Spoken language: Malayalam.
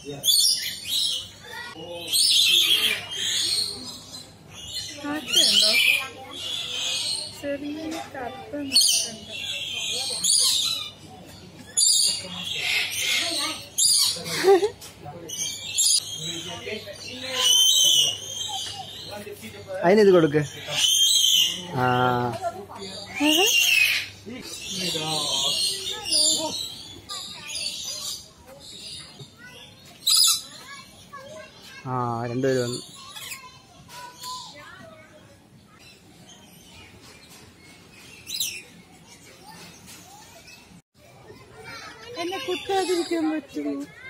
നാട്ടുണ്ടോ ചെറിയ കറുത്ത നാട്ടുണ്ട് അതിനിത് കൊടുക്ക് ആ ആ രണ്ടുപേരും വന്നു എന്നെ കുത്താതിരിക്കാൻ പറ്റുമോ